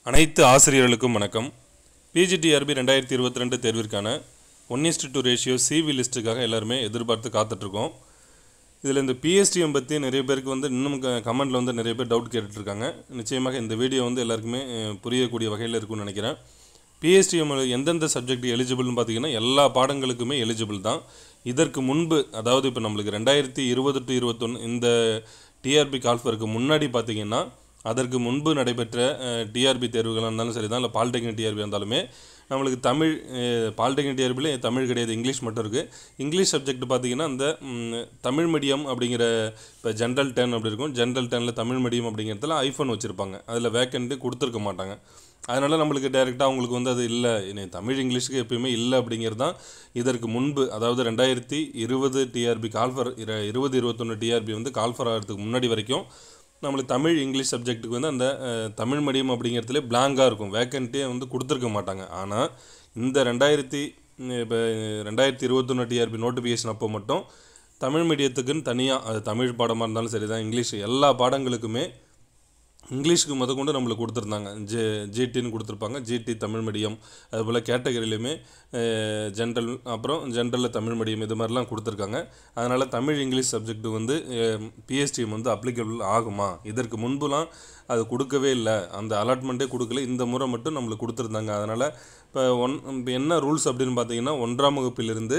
அனைத்து ஆசிரியர்களுக்கும் வணக்கம் பிஜிடிஆர்பி ரெண்டாயிரத்தி இருபத்தி ரெண்டு தேர்விற்கான one is to two ratio CV லிஸ்ட்டுக்காக எல்லாருமே எதிர்பார்த்து காத்துட்ருக்கோம் இதில் இந்த பிஎஸ்டிஎம் பற்றி நிறைய பேருக்கு வந்து இன்னும் கமெண்டில் வந்து நிறைய பேர் டவுட் கேட்டுட்ருக்காங்க நிச்சயமாக இந்த வீடியோ வந்து எல்லாருக்குமே அஹ், புரியக்கூடிய வகையில் இருக்கும்னு நினைக்கிறேன் பிஎஸ்டிஎம் எந்தெந்த சப்ஜெக்ட் எலிஜிபிள்னு பார்த்தீங்கன்னா எல்லா பாடங்களுக்குமே எலிஜிபிள் தான் இதற்கு முன்பு அதாவது இப்போ நம்மளுக்கு ரெண்டாயிரத்தி இருபது டு இருபத்தொன்று இந்த டிஆர்பி கால்ஃபருக்கு முன்னாடி பார்த்தீங்கன்னா அதற்கு முன்பு நடைபெற்ற டிஆர்பி தேர்வுகளாக இருந்தாலும் சரி தான் இல்லை பாலிடெக்னிக் டிஆர்பி இருந்தாலுமே நம்மளுக்கு தமிழ் பாலிடெக்னிக் டிஆர்பியில் தமிழ் கிடையாது இங்கிலீஷ் மட்டும் இருக்குது இங்கிலீஷ் சப்ஜெக்ட் பார்த்தீங்கன்னா அந்த ம், தமிழ் மீடியம் அப்படிங்கிற இப்போ ஜென்ரல் டென் அப்படி இருக்கும் ஜென்ரல் டெனில் தமிழ் மீடியம் அப்படிங்கிறதுல ஐஃபோன் வச்சுருப்பாங்க அதில் வேக்கண்ட்டு கொடுத்துருக்க மாட்டாங்க அதனால் நம்மளுக்கு டைரெக்டாக அவங்களுக்கு வந்து அது இல்லை இனி தமிழ் இங்கிலீஷுக்கு எப்பயுமே இல்லை அப்படிங்கிறது தான் இதற்கு முன்பு அதாவது ரெண்டாயிரத்தி இருபது டிஆர்பி கால்ஃபர் இர இருபது இருபத்தொன்று டிஆர்பி வந்து கால்ஃபர் ஆகிறதுக்கு முன்னாடி வரைக்கும் நம்மளுக்கு தமிழ் இங்கிலீஷ் சப்ஜெக்ட்டுக்கு வந்து அந்த அஹ், தமிழ் மீடியம் அப்படிங்கிறதுலே பிளாங்காக இருக்கும் வேக்கண்ட்டே வந்து கொடுத்துருக்க மாட்டாங்க ஆனால் இந்த ரெண்டாயிரத்தி இப்போ ரெண்டாயிரத்தி இருபத்தொன்று டிஆர்பி நோட்டிஃபிகேஷன் அப்போ மட்டும் தமிழ் மீடியத்துக்குன்னு தனியாக அது தமிழ் பாடமாக இருந்தாலும் சரி தான் இங்கிலீஷ் எல்லா பாடங்களுக்குமே இங்கிலீஷுக்கு முத கொண்டு நம்மளுக்கு கொடுத்துருந்தாங்க ஜே ஜிடின்னு கொடுத்துருப்பாங்க ஜிடி தமிழ் மீடியம் அதுபோல் கேட்டகரியிலையுமே ஜென்ரல் அப்புறம் ஜென்ரலில் தமிழ் மீடியம் இது மாதிரிலாம் கொடுத்துருக்காங்க அதனால் தமிழ் இங்கிலீஷ் சப்ஜெக்ட் வந்து பிஎஸ்டிஎம் வந்து அப்ளிகபிள் ஆகுமா இதற்கு முன்புலாம் அது கொடுக்கவே இல்லை அந்த அலாட்மெண்ட்டே கொடுக்கல இந்த முறை மட்டும் நம்மளுக்கு கொடுத்துருந்தாங்க அதனால் இப்போ ஒன் இப்போ என்ன ரூல்ஸ் அப்படின்னு பார்த்தீங்கன்னா ஒன்றாம் வகுப்பிலிருந்து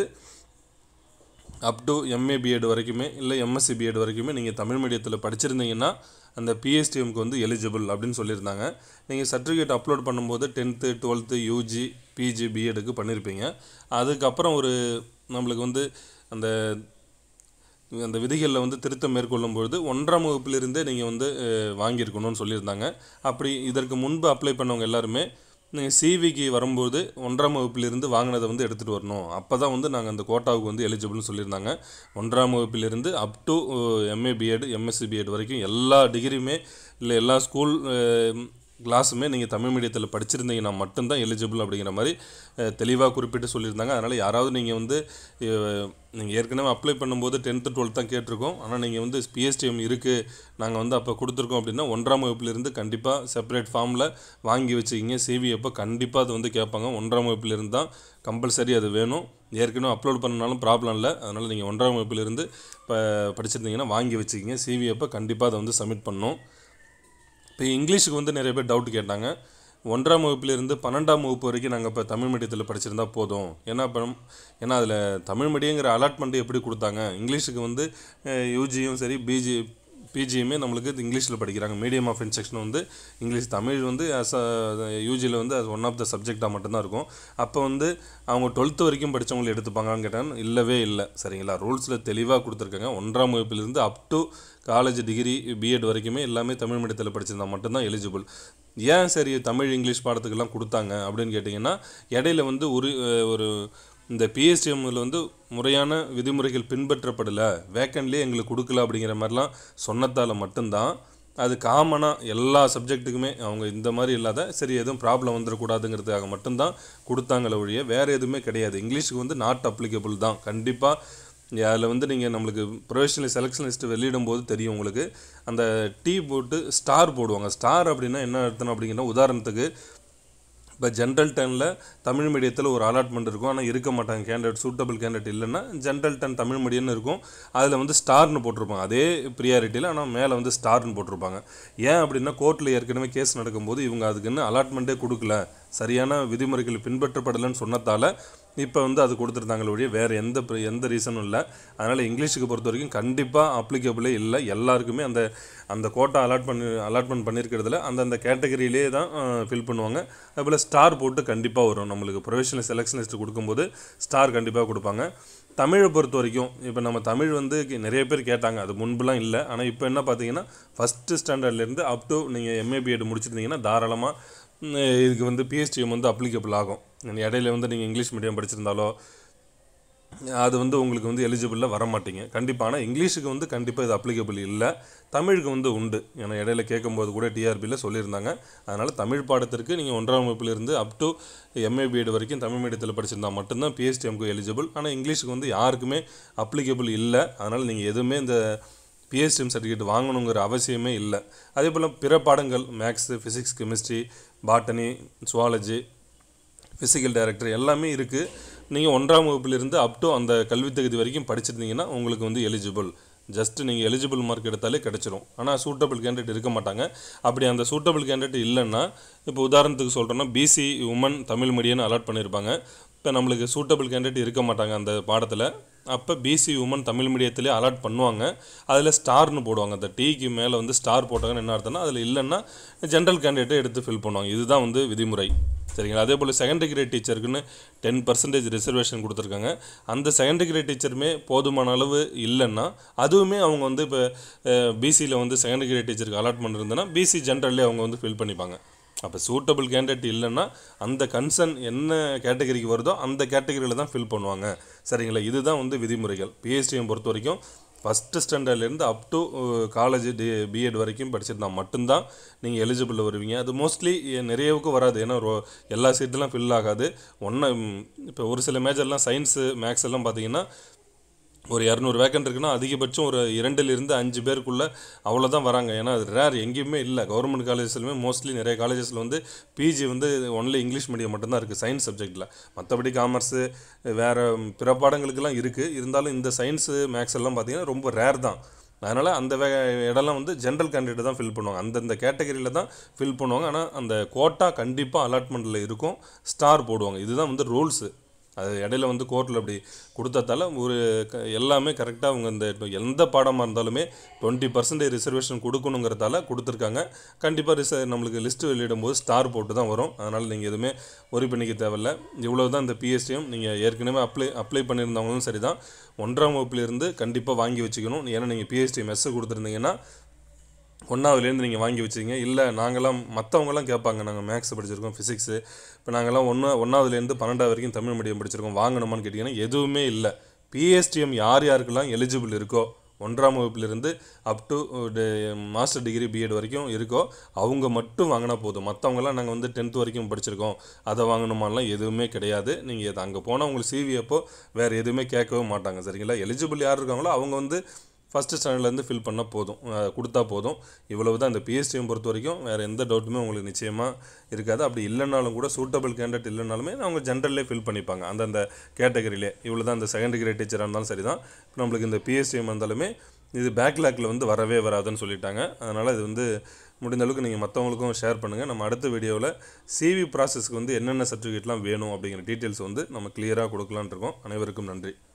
அப் டு எம்ஏ பிஎட் வரைக்குமே இல்லை எம்எஸ்சி பிஎட் வரைக்குமே நீங்கள் தமிழ் மீடியத்தில் படிச்சிருந்தீங்கன்னா அந்த பிஎஸ்டிஎம்க்கு வந்து எலிஜிபிள் அப்படின்னு சொல்லியிருந்தாங்க நீங்கள் சர்டிஃபிகேட் அப்லோட் பண்ணும்போது டென்த்து டுவெல்த்து யூஜி பிஜி பிஎடுக்கு பண்ணியிருப்பீங்க அதுக்கப்புறம் ஒரு நம்மளுக்கு வந்து அந்த அந்த விதிகளில் வந்து திருத்தம் மேற்கொள்ளும் பொழுது ஒன்றாம் வகுப்பிலிருந்தே நீங்கள் வந்து அஹ், வாங்கியிருக்கணும்னு சொல்லியிருந்தாங்க அப்படி இதற்கு முன்பு அப்ளை பண்ணவங்க எல்லாருமே நீங்கள் சிவிக்கு வரும்போது ஒன்றாம் வகுப்பிலிருந்து வாங்கினதை வந்து எடுத்துகிட்டு வரணும் அப்போ தான் வந்து நாங்கள் அந்த கோட்டாவுக்கு வந்து எலிஜிபிள்னு சொல்லியிருந்தாங்க ஒன்றாம் வகுப்பிலிருந்து up to MA BEd MSc BEd வரைக்கும் எல்லா டிகிரியுமே இல்லை எல்லா ஸ்கூல் கிளாஸுமே நீங்கள் தமிழ் மீடியத்தில் படிச்சிருந்தீங்கன்னா மட்டும்தான் எலிஜிபிள் அப்படிங்கிற மாதிரி தெளிவாக குறிப்பிட்டு சொல்லியிருந்தாங்க அதனால் யாராவது நீங்கள் வந்து நீங்கள் ஏற்கனவே அப்ளை பண்ணும்போது டென்த்து டுவெல்த் தான் கேட்டிருக்கோம் ஆனால் நீங்கள் வந்து பிஎஸ்டிஎம் இருக்குது நாங்கள் வந்து அப்போ கொடுத்துருக்கோம் அப்படின்னா ஒன்றாம் வகுப்பிலிருந்து கண்டிப்பாக செப்பரேட் ஃபார்மில் வாங்கி வச்சுக்கிங்க சிவி அப்போ கண்டிப்பாக அது வந்து கேட்பாங்க ஒன்றாம் வகுப்பிலிருந்து தான் கம்பல்சரி அது வேணும் ஏற்கனவே அப்லோட் பண்ணனாலும் ப்ராப்ளம் இல்லை அதனால் நீங்கள் ஒன்றாம் வகுப்பிலிருந்து இப்போ படிச்சிருந்தீங்கன்னா வாங்கி வச்சுக்கிங்க சிவி அப்போ கண்டிப்பாக அதை வந்து சப்மிட் பண்ணணும் இப்போ இங்கிலீஷுக்கு வந்து நிறைய பேர் டவுட் கேட்டாங்க ஒன்றாம் வகுப்பிலிருந்து பன்னெண்டாம் வகுப்பு வரைக்கும் நாங்கள் இப்போ தமிழ் மீடியத்தில் படிச்சிருந்தா போதும் ஏன்னா இப்போ ஏன்னா அதில் தமிழ் மீடியங்கிற அலாட்மெண்ட் எப்படி கொடுத்தாங்க இங்கிலீஷுக்கு வந்து யூஜியும் சரி பிஜி பிஜியுமே நம்மளுக்கு இங்கிலீஷில் படிக்கிறாங்க மீடியம் ஆஃப் இன்ஸ்ட்ரக்ஷன் வந்து இங்கிலீஷ் தமிழ் வந்து ஆஸ் யூஜியில் வந்து அது ஒன் ஆஃப் த சப்ஜெக்டாக மட்டும்தான் இருக்கும் அப்போ வந்து அவங்க டுவெல்த்து வரைக்கும் படித்தவங்களை எடுத்துப்பாங்கன்னு கேட்டாங்க இல்லவே இல்லை சரிங்களா ரூல்ஸில் தெளிவாக கொடுத்துருக்காங்க ஒன்றாம் வகுப்பிலிருந்து up to college degree BEd வரைக்குமே எல்லாமே தமிழ் மீடியத்தில் படிச்சிருந்தா மட்டும்தான் எலிஜிபிள் ஏன் சரி தமிழ் இங்கிலீஷ் பாடத்துக்கெல்லாம் கொடுத்தாங்க அப்படின்னு கேட்டிங்கன்னா இடையில வந்து ஒரு அஹ், ஒரு இந்த பிஎஸ்டிஎம்மில் வந்து முறையான விதிமுறைகள் பின்பற்றப்படலை வேக்கன்ட்லேயே எங்களுக்கு கொடுக்கல அப்படிங்கிற மாதிரிலாம் சொன்னதால் மட்டும்தான் அது காமனாக எல்லா சப்ஜெக்ட்டுக்குமே அவங்க இந்த மாதிரி இல்லாத சரி எதுவும் ப்ராப்ளம் வந்துடக்கூடாதுங்கிறதுக்காக மட்டும்தான் கொடுத்தாங்களே ஒழிய வேறு எதுவுமே கிடையாது இங்கிலீஷுக்கு வந்து நாட் அப்ளிகபிள் தான் கண்டிப்பாக அதில் வந்து நீங்கள் நம்மளுக்கு ப்ரொஃபஷனல் செலெக்ஷன் லிஸ்ட் வெளியிடும் போது தெரியும் உங்களுக்கு அந்த டீ போட்டு ஸ்டார் போடுவாங்க ஸ்டார் அப்படின்னா என்ன அர்த்தம் அப்படிங்கன்னா உதாரணத்துக்கு இப்போ ஜென்ரல் டெனில் தமிழ் மீடியத்தில் ஒரு அலாட்மெண்ட் இருக்கும் ஆனால் இருக்க மாட்டாங்க கேண்டிடேட் சூட்டபிள் கேண்டிடேட் இல்லைன்னா ஜென்ரல் டென் தமிழ் மீடியம்னு இருக்கும் அதில் வந்து ஸ்டார்னு போட்டிருப்பாங்க அதே ப்ரியாரிட்டியில் ஆனால் மேலே வந்து ஸ்டார்னு போட்டிருப்பாங்க ஏன் அப்படின்னா கோர்ட்டில் ஏற்கனவே கேஸ் நடக்கும்போது இவங்க அதுக்குன்னு அலாட்மெண்ட்டே கொடுக்கல சரியான விதிமுறைகள் பின்பற்றப்படலைன்னு சொன்னதால் இப்போ வந்து அது கொடுத்துருந்தாங்களே ஒழிய வேறு எந்த pri- எந்த ரீசனும் இல்லை அதனால் இங்கிலீஷுக்கு பொறுத்த வரைக்கும் கண்டிப்பாக அப்ளிகபிளே இல்லை எல்லாருக்குமே அந்த அந்த கோட்டா அலாட் பண்ணி அலாட்மெண்ட் பண்ணியிருக்கிறதுல அந்தந்த கேட்டகரியிலே தான் ஃபில் பண்ணுவாங்க அதுபோல் ஸ்டார் போட்டு கண்டிப்பாக வரும் நம்மளுக்கு ப்ரொஃபஷனல் செலெக்ஷன் லிஸ்ட் கொடுக்கும்போது ஸ்டார் கண்டிப்பாக கொடுப்பாங்க தமிழை பொறுத்த வரைக்கும் இப்போ நம்ம தமிழ் வந்து கி- நிறைய பேர் கேட்டாங்க அது முன்புலாம் இல்லை ஆனால் இப்போ என்ன பார்த்தீங்கன்னா ஃபஸ்ட்டு ஸ்டாண்டர்ட்லேருந்து அப் டு நீங்கள் எம்ஏ பிஎட் முடிச்சிருந்தீங்கன்னா தாராளமாக ம், இதுக்கு வந்து பிஎஸ்டிஎம் வந்து அப்ளிகபிள் ஆகும் இடையில வந்து நீங்கள் இங்கிலீஷ் மீடியம் படிச்சிருந்தாலோ அது வந்து உங்களுக்கு வந்து எலிஜிபிளில் வர மாட்டீங்க கண்டிப்பாக ஆனால் இங்கிலீஷுக்கு வந்து கண்டிப்பாக இது அப்ளிகபிள் இல்லை தமிழுக்கு வந்து உண்டு ஏன்னா இடையில கேட்கும்போது கூட டிஆர்பியில் சொல்லியிருந்தாங்க அதனால் தமிழ் பாடத்திற்கு நீங்கள் ஒன்றாம் வகுப்பிலிருந்து அப் டு எம்ஏ பிஎட் வரைக்கும் தமிழ் மீடியத்தில் படிச்சிருந்தா மட்டும்தான் பிஎஸ்டிஎம்க்கு எலிஜிபிள் ஆனால் இங்கிலீஷுக்கு வந்து யாருக்குமே அப்ளிகபிள் இல்லை அதனால் நீங்கள் எதுவுமே இந்த பிஎஸ்டிஎம் சர்டிஃபிகேட் வாங்கணுங்கிற அவசியமே இல்லை அதே போல் பிற பாடங்கள் maths physics chemistry botany zoology physical director எல்லாமே இருக்குது நீங்கள் ஒன்றாம் வகுப்பிலிருந்து அப் டு அந்த கல்வித் தகுதி வரைக்கும் படிச்சிருந்தீங்கன்னா உங்களுக்கு வந்து எலிஜிபிள் ஜஸ்ட் நீங்கள் எலிஜிபிள் மார்க் எடுத்தாலே கிடச்சிரும் ஆனால் சூட்டபிள் கேண்டிடேட் இருக்க மாட்டாங்க அப்படி அந்த சூட்டபிள் கேண்டிடேட் இல்லைன்னா இப்போ உதாரணத்துக்கு சொல்கிறோன்னா பிசி உமன் தமிழ் மீடியம்னு அலாட் பண்ணியிருப்பாங்க இப்போ நம்மளுக்கு சூட்டபிள் கேண்டிடேட் இருக்க மாட்டாங்க அந்த பாடத்தில் அப்போ பிசி உமன் தமிழ் மீடியத்திலே அலாட் பண்ணுவாங்க அதில் ஸ்டார்னு போடுவாங்க அந்த டீக்கு மேலே வந்து ஸ்டார் போட்டாங்கன்னு என்ன அர்த்தம்னா அதில் இல்லைன்னா ஜென்ரல் கேண்டிடேட்டை எடுத்து ஃபில் பண்ணுவாங்க இதுதான் வந்து விதிமுறை சரிங்களா அதே போல் செகண்டரி கிரேட் டீச்சருக்குன்னு டென் பர்சன்டேஜ் ரிசர்வேஷன் கொடுத்துருக்காங்க அந்த செகண்டரி கிரேட் டீச்சருமே போதுமான அளவு இல்லைன்னா அதுவுமே அவங்க வந்து இப்போ பிசியில் வந்து செகண்டரி கிரேட் டீச்சருக்கு அலாட்மெண்ட் இருந்ததுன்னா பிசி ஜென்ரல்லே அவங்க வந்து ஃபில் பண்ணிப்பாங்க அப்போ சூட்டபிள் கேண்டிடேட் இல்லைன்னா அந்த கன்சர்ன் என்ன கேட்டகரிக்கு வருதோ அந்த கேட்டகரியில் தான் ஃபில் பண்ணுவாங்க சரிங்களா இதுதான் வந்து விதிமுறைகள் பிஹெச்டிஎம் பொறுத்த வரைக்கும் ஃபஸ்ட்டு ஸ்டாண்டர்ட்லேருந்து up to college D BEd வரைக்கும் படிச்சிருந்தா மட்டும்தான் நீங்கள் எலிஜிபிள் வருவீங்க அது மோஸ்ட்லி நிறையவுக்கு வராது ஏன்னா ரொ- எல்லா சீட்டெல்லாம் ஃபில் ஆகாது ஒன்று இப்போ ஒரு சில மேஜர்லாம் சயின்ஸு மேக்ஸ் எல்லாம் பார்த்தீங்கன்னா ஒரு இரநூறு வேக்கன்ட் இருக்குன்னா அதிகபட்சம் ஒரு இரண்டுலேருந்து அஞ்சு பேருக்குள்ளே அவ்வளோதான் வராங்க ஏன்னா அது ரேர் எங்கேயுமே இல்லை கவர்மெண்ட் காலேஜஸ்லுமே மோஸ்ட்லி நிறைய காலேஜஸில் வந்து பிஜி வந்து ஒன்லி இங்கிலீஷ் மீடியம் மட்டும்தான் இருக்குது சயின்ஸ் சப்ஜெக்ட்டில் மற்றபடி காமர்ஸு வேறு பிற பாடங்களுக்கெல்லாம் இருக்குது இருந்தாலும் இந்த சயின்ஸு மேக்ஸ் எல்லாம் பார்த்தீங்கன்னா ரொம்ப ரேர் தான் அதனால் அந்த வே இடம்லாம் வந்து ஜென்ரல் கேண்டிடேட் தான் ஃபில் பண்ணுவாங்க அந்தந்த கேட்டகரியில் தான் ஃபில் பண்ணுவாங்க ஆனால் அந்த கோட்டா கண்டிப்பாக அலாட்மெண்ட்டில் இருக்கும் ஸ்டார் போடுவாங்க இதுதான் வந்து ரூல்ஸு அது இடையில வந்து கோர்ட்டில் அப்படி கொடுத்ததால ஒரு க எல்லாமே கரெக்டாக அவங்க இந்த இப்போ எந்த பாடமாக இருந்தாலுமே டுவெண்ட்டி பர்சன்டேஜ் ரிசர்வேஷன் கொடுக்கணுங்கிறதால கொடுத்துருக்காங்க கண்டிப்பாக ரிச நம்மளுக்கு லிஸ்ட்டு வெளியிடும்போது ஸ்டார் போட்டு தான் வரும் அதனால் நீங்கள் எதுவுமே ஒரி பண்ணிக்க தேவையில்ல இவ்வளோ தான் இந்த பிஎஸ்டிஎம் நீங்கள் ஏற்கனவே அப்ளை அப்ளை பண்ணியிருந்தவங்களும் சரி தான் ஒன்றாம் வகுப்புலேருந்து கண்டிப்பாக வாங்கி வச்சுக்கணும் ஏன்னா நீங்கள் பிஎஸ்டிஎம் எஸ் கொடுத்துருந்தீங்கன்னா ஒன்றாவதுலேருந்து நீங்கள் வாங்கி வச்சிங்க இல்லை நாங்களாம் மற்றவங்களாம் கேட்பாங்க நாங்கள் மேக்ஸ் படிச்சிருக்கோம் ஃபிசிக்ஸு இப்போ நாங்களாம் ஒன்றா ஒன்றாவதுலேருந்து பன்னெண்டாவது வரைக்கும் தமிழ் மீடியம் படிச்சிருக்கோம் வாங்கணுமான்னு கேட்டிங்கன்னா எதுவுமே இல்லை பிஎஸ்டிஎம் யார் யாருக்கெல்லாம் எலிஜிபிள் இருக்கோ ஒன்றாம் வகுப்பிலிருந்து up to master degree BEd வரைக்கும் இருக்கோ அவங்க மட்டும் வாங்கினா போதும் மற்றவங்களாம் நாங்கள் வந்து டென்த் வரைக்கும் படிச்சிருக்கோம் அதை வாங்கணுமாலாம் எதுவுமே கிடையாது நீங்கள் அங்கே போனால் உங்களுக்கு சிவி அப்போ வேறு எதுவுமே கேட்கவே மாட்டாங்க சரிங்களா எலிஜிபிள் யார் இருக்காங்களோ அவங்க வந்து ஃபஸ்ட்டு ஸ்டாண்டர்ட்லேருந்து ஃபில் பண்ணால் போதும் அஹ் கொடுத்தா போதும் இவ்வளவு தான் இந்த பிஎஸ்டிஎம் பொறுத்த வரைக்கும் வேறு எந்த டவுட்டுமே உங்களுக்கு நிச்சயமாக இருக்காது அப்படி இல்லைனாலும் கூட சூட்டபிள் கேண்டிடேட் இல்லைனாலுமே அவங்க ஜென்ரல்லே ஃபில் பண்ணிப்பாங்க அந்தந்த கேட்டகரியிலே இவ்வளோ தான் இந்த செகண்ட் கிரேட் டீச்சராக இருந்தாலும் சரி தான் இப்போ நம்மளுக்கு இந்த பிஎஸ்டிஎம் இருந்தாலுமே இது பேக்லாக்கில் வந்து வரவே வராதுன்னு சொல்லிட்டாங்க அதனால் இது வந்து முடிந்த அளவுக்கு நீங்கள் மற்றவங்களுக்கும் ஷேர் பண்ணுங்கள் நம்ம அடுத்த வீடியோவில் சிவி ப்ராசஸ்க்கு வந்து என்னென்ன சர்டிஃபிகேட்லாம் வேணும் அப்படிங்கிற டீட்டெயில்ஸ் வந்து நம்ம கிளியராக கொடுக்கலான்னு இருக்கோம் அனைவருக்கும் நன்றி